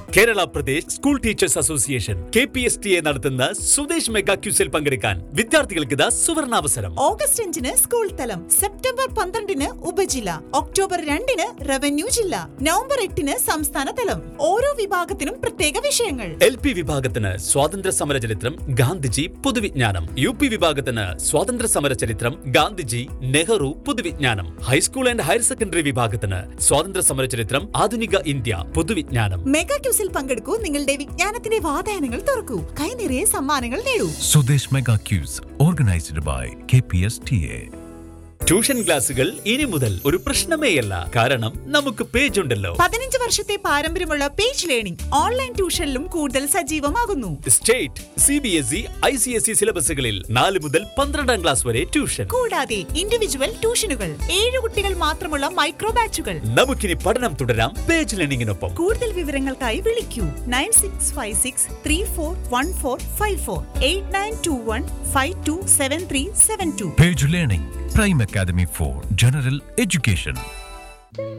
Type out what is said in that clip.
Kerala Pradesh school teachers association K P S T A നടത്തുന്ന Swadesh mega ക്യൂസിൽ പങ്കെടുക്കാൻ വിദ്യാർത്ഥികൾക്ക് ഇതാ സുവർണാവസരം ഓഗസ്റ്റ് അഞ്ചിന് സ്കൂൾ തലം സെപ്റ്റംബർ പന്ത്രണ്ടിന് ഉപജില്ല ഒക്ടോബർ രണ്ടിന് റവന്യൂ ജില്ല നവംബർ എട്ടിന് സംസ്ഥാന തലം ഓരോ വിഭാഗത്തിനും പ്രത്യേക വിഷയങ്ങൾ എൽ പി വിഭാഗത്തിന് സ്വാതന്ത്ര്യ സമര ചരിത്രം ഗാന്ധിജി പൊതുവിജ്ഞാനം യു പി വിഭാഗത്തിന് സ്വാതന്ത്ര്യ സമര ചരിത്രം ഗാന്ധിജി നെഹ്റു പൊതുവിജ്ഞാനം ഹൈസ്കൂൾ ആൻഡ് ഹയർ സെക്കൻഡറി വിഭാഗത്തിന് സ്വാതന്ത്ര്യ സമര ചരിത്രം ആധുനിക ഇന്ത്യ പൊതുവിജ്ഞാനം മെഗാ ക്യൂസിൽ പങ്കെടുക്കൂ നിങ്ങളുടെ വിജ്ഞാനത്തിന്റെ വാതായനങ്ങൾ തുറക്കൂ കൈനിറയെ സമ്മാനങ്ങൾ നേടൂ Sudesh Mega Quiz, organized by KPSTA. Tuition ക്ലാസുകൾ ഇനി മുതൽ ഒരു പ്രശ്നമേയല്ല കാരണം നമുക്ക് പേജ് ഉണ്ടല്ലോ പതിനഞ്ച് വർഷത്തെ പാരമ്പര്യമുള്ള പേജ് ലേണിംഗ് ഓൺലൈൻ ട്യൂഷനിലും കൂടുതൽ സജീവമാകുന്നു state C B S E I C S E സിലബസുകളിൽ നാല് മുതൽ പന്ത്രണ്ടാം ക്ലാസ് വരെ ട്യൂഷൻ കൂടാതെ ഇൻഡിവിജ്വൽ ട്യൂഷനുകൾ ഏഴ് കുട്ടികൾ മാത്രമുള്ള മൈക്രോ ബാച്ചുകൾ നമുക്കിനി പഠനം തുടരാം പേജ് ലേണിംഗിനൊപ്പം കൂടുതൽ വിവരങ്ങൾക്കായി വിളിക്കൂ nine six five six three four one four five four eight nine two one five two seven three seven two Page Learning, Prime Academy for General Education.